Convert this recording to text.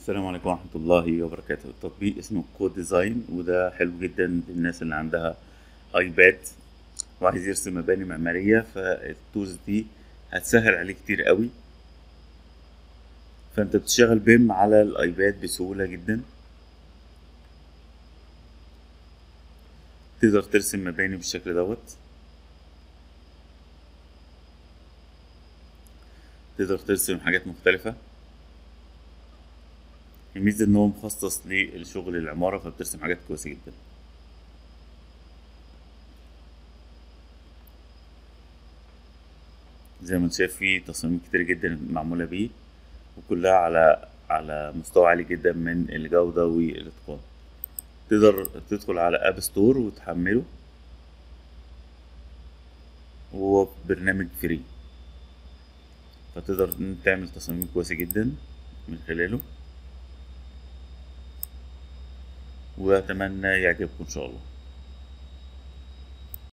السلام عليكم ورحمة الله وبركاته تطبيق اسمه كود ديزاين وده حلو جدا للناس اللي عندها ايباد وعايز يرسم مباني معمارية فالتولز دي هتسهل عليه كتير قوي فانت بتشتغل بيم على الايباد بسهولة جدا تقدر ترسم مباني بالشكل دوت تقدر ترسم حاجات مختلفة الميزة ان هو مخصص للشغل العمارة فبترسم حاجات كويسة جدا زي ما انت شايف في تصاميم كتير جدا معمولة بيه وكلها على على مستوى عالي جدا من الجودة والاتقان تقدر تدخل على اب ستور وتحمله وهو برنامج فري فتقدر تعمل تصاميم كويسة جدا من خلاله وأتمنى يعجبكم إن شاء الله